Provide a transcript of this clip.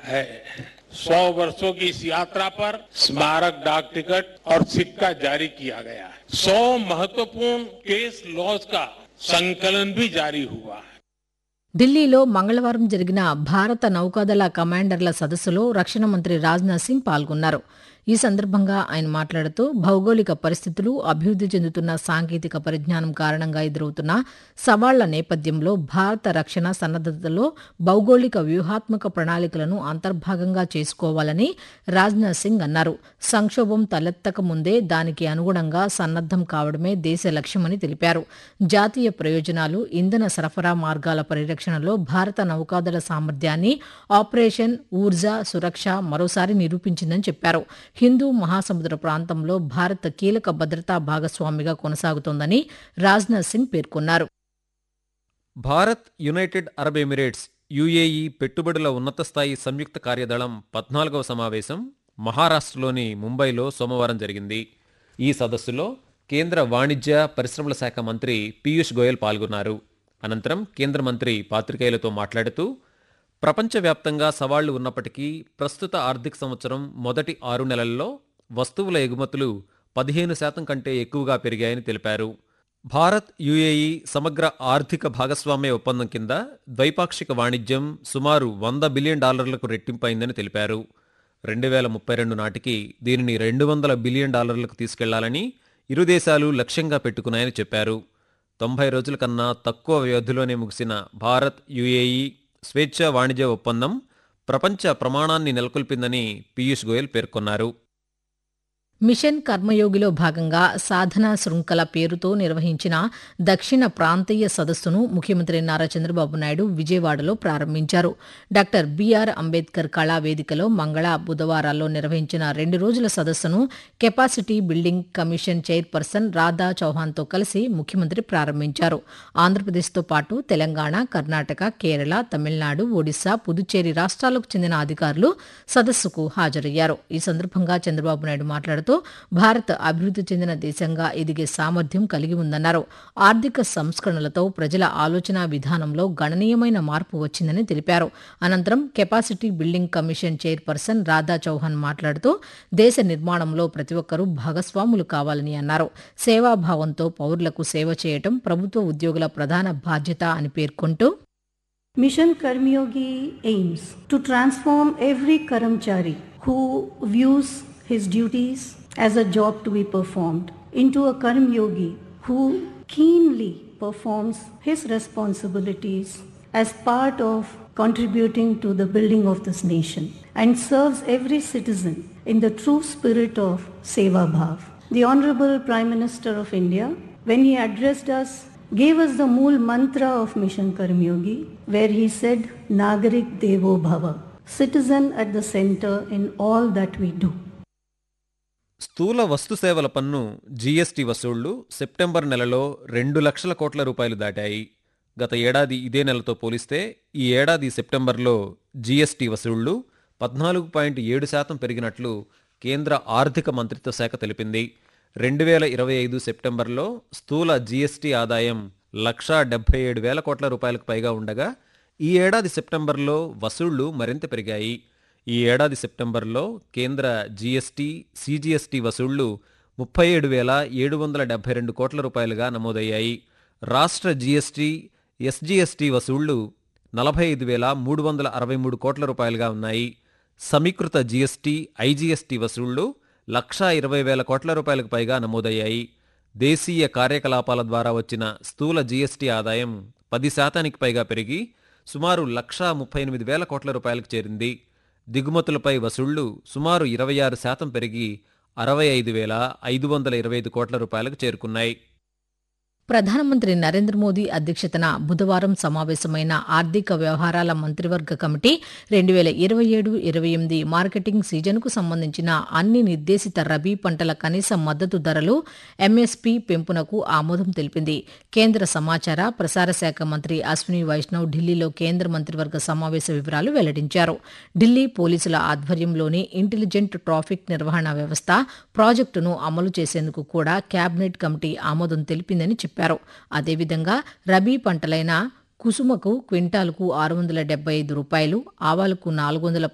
है सौ वर्षों की इस यात्रा पर स्मारक डाक टिकट और सिक्का जारी किया गया है सौ महत्वपूर्ण केस लॉज का संकलन भी जारी हुआ है ఢిల్లీలో మంగళవారం జరిగిన భారత నౌకాదళ కమాండర్ల సదస్సులో రక్షణ మంత్రి రాజ్నాథ్ సింగ్ పాల్గొన్నారు ఈ సందర్భంగా ఆయన మాట్లాడుతూ భౌగోళిక పరిస్థితులు అభివృద్ది చెందుతున్న సాంకేతిక పరిజ్ఞానం కారణంగా ఎదురవుతున్న సవాళ్ల నేపథ్యంలో భారత రక్షణ సన్నద్దతలో భౌగోళిక వ్యూహాత్మక ప్రణాళికలను అంతర్భాగంగా చేసుకోవాలని రాజ్నాథ్ సింగ్ అన్నారు సంక్షోభం తలెత్తక ముందే దానికి అనుగుణంగా సన్నద్దం కావడమే దేశ లక్ష్యమని తెలిపారు జాతీయ ప్రయోజనాలు ఇంధన సరఫరా మార్గాల పరిరక్షణలో భారత నౌకాదళ సామర్థ్యాన్ని ఆపరేషన్ ఊర్జా సురక్ష మరోసారి నిరూపించిందని చెప్పారు హిందూ మహాసముద్ర ప్రాంతంలో భారత్ కీలక భద్రతా భాగస్వామిగా కొనసాగుతోందని రాజ్నాథ్ సింగ్ పేర్కొన్నారు Bharat United Arab Emirates UAE పెట్టుబడుల ఉన్నత స్థాయి సంయుక్త కార్యదళం పద్నాలుగవ సమావేశం మహారాష్ట్రలోని ముంబైలో సోమవారం జరిగింది ఈ సదస్సులో కేంద్ర వాణిజ్య పరిశ్రమల శాఖ మంత్రి పీయూష్ గోయల్ పాల్గొన్నారు అనంతరం కేంద్ర మంత్రి పాత్రికేయులతో మాట్లాడుతూ ప్రపంచవ్యాప్తంగా సవాళ్లు ఉన్నప్పటికీ ప్రస్తుత ఆర్థిక సంవత్సరం మొదటి ఆరు నెలల్లో వస్తువుల ఎగుమతులు పదిహేను శాతం కంటే ఎక్కువగా పెరిగాయని తెలిపారు భారత్ యుఏఈ సమగ్ర ఆర్థిక భాగస్వామ్య ఒప్పందం కింద ద్వైపాక్షిక వాణిజ్యం సుమారు వంద బిలియన్ డాలర్లకు రెట్టింపైందని తెలిపారు రెండు వేల ముప్పై రెండు నాటికి దీనిని రెండు వందల బిలియన్ డాలర్లకు తీసుకెళ్లాలని ఇరు దేశాలు లక్ష్యంగా పెట్టుకున్నాయని చెప్పారు తొంభై రోజుల కన్నా తక్కువ వ్యవధిలోనే ముగిసిన భారత్ యుఏఈ స్వేచ్ఛ వాణిజ్య ఒప్పందం ప్రపంచ ప్రమాణాన్ని నెలకొల్పిందని పీయూష్ గోయల్ పేర్కొన్నారు మిషన్ కర్మయోగిలో భాగంగా సాధనా శృంఖల పేరుతో నిర్వహించిన దక్షిణ ప్రాంతీయ సదస్సును ముఖ్యమంత్రి నారా చంద్రబాబు నాయుడు విజయవాడలో ప్రారంభించారు డాక్టర్ బీఆర్ అంబేద్కర్ కళా వేదికలో మంగళ బుధవారాల్లో నిర్వహించిన రెండు రోజుల సదస్సును capacity building commission chairperson Radha చౌహాన్తో కలిసి ముఖ్యమంత్రి ప్రారంభించారు ఆంధ్రప్రదేశ్తో పాటు తెలంగాణ కర్ణాటక కేరళ తమిళనాడు ఒడిశా పుదుచ్చేరి రాష్ట్రాలకు చెందిన అధికారులు సదస్సుకు హాజరయ్యారు ఈ సందర్భంగా చంద్రబాబు నాయుడు మాట్లాడుతూ భారత్ అభివృద్ధి చెందిన దేశంగా ఎదిగే సామర్థ్యం కలిగి ఉందన్నారు ఆర్థిక సంస్కరణలతో ప్రజల ఆలోచన విధానంలో గణనీయమైన మార్పు వచ్చిందని తెలిపారు అనంతరం capacity building commission chairperson Radha Chauhan మాట్లాడుతూ దేశ నిర్మాణంలో ప్రతి ఒక్కరూ భాగస్వాములు కావాలని అన్నారు సేవాభావంతో పౌరులకు సేవ చేయటం ప్రభుత్వ ఉద్యోగుల ప్రధాన బాధ్యత అని పేర్కొంటూ Mission Karmyogi aims to transform every Karamchari who views his duties as a job to be performed into a Karmyogi who keenly performs his responsibilities as part of contributing to the building of this nation and serves every citizen in the true spirit of Seva Bhav. The Honorable Prime Minister of India, when he addressed us gave us the mool mantra of Mission Karmyogi, where he said, Nagarik Devo Bhava, citizen at the center in all that we do. స్థూల వస్తు సేవల పన్ను GST వసూళ్లు September నెలలో రెండు లక్షల కోట్ల రూపాయలు దాటాయి గత ఏడాది ఇదే నెలతో పోలిస్తే ఈ ఏడాది సెప్టెంబర్లో జీఎస్టీ వసూళ్లు పద్నాలుగు పాయింట్ ఏడు శాతం పెరిగినట్లు కేంద్ర ఆర్థిక మంత్రిత్వ శాఖ తెలిపింది రెండు వేల ఇరవై ఐదు సెప్టెంబర్లో స్థూల జీఎస్టీ ఆదాయం లక్షా డెబ్బై ఏడు వేల కోట్ల రూపాయలకు పైగా ఉండగా ఈ ఏడాది సెప్టెంబర్లో వసూళ్లు మరింత పెరిగాయి ఈ ఏడాది సెప్టెంబర్లో కేంద్ర జీఎస్టీ సీజీఎస్టీ వసూళ్లు ముప్పై ఏడు వేల ఏడు వందల డెబ్బై రెండు కోట్ల రూపాయలుగా నమోదయ్యాయి రాష్ట్ర జీఎస్టీ ఎస్జీఎస్టీ వసూళ్లు నలభై ఐదు వేల మూడు వందల అరవై మూడు కోట్ల రూపాయలుగా ఉన్నాయి సమీకృత జీఎస్టీ ఐజీఎస్టీ వసూళ్లు లక్షా ఇరవై వేల కోట్ల రూపాయలకు పైగా నమోదయ్యాయి దేశీయ కార్యకలాపాల ద్వారా వచ్చిన స్థూల జీఎస్టీ ఆదాయం పది శాతానికి పైగా పెరిగి సుమారు లక్షా ముప్పై ఎనిమిది వేల కోట్ల రూపాయలకు చేరింది దిగుమతులపై వసూళ్లు సుమారు ఇరవై ఆరు శాతం పెరిగి అరవై ఐదు వేల ఐదు వందల ఇరవై ఐదు కోట్ల రూపాయలకు చేరుకున్నాయి ప్రధానమంత్రి నరేంద్ర మోదీ అధ్యక్షతన బుధవారం సమావేశమైన ఆర్థిక వ్యవహారాల మంత్రివర్గ కమిటీ రెండు వేల ఇరవై ఏడు ఇరవై ఎనిమిది మార్కెటింగ్ సీజన్కు సంబంధించిన అన్ని నిర్దేశిత రబీ పంటల కనీస మద్దతు ధరలు ఎంఎస్పీ పెంపునకు ఆమోదం తెలిపింది కేంద్ర సమాచార ప్రసార శాఖ మంత్రి అశ్విని వైష్ణవ్ ఢిల్లీలో కేంద్ర మంత్రివర్గ సమావేశ వివరాలు వెల్లడించారు ఢిల్లీ పోలీసుల ఆధ్వర్యంలోని ఇంటెలిజెంట్ ట్రాఫిక్ నిర్వహణ వ్యవస్థ ప్రాజెక్టును అమలు చేసేందుకు కూడా కేబినెట్ కమిటీ ఆమోదం తెలిపిందని చెప్పారు అదేవిధంగా రబీ పంటలైన కుసుమకు క్వింటాలకు ఆరు వందల డెబ్బై ఐదు రూపాయలు ఆవాలకు నాలుగు వందల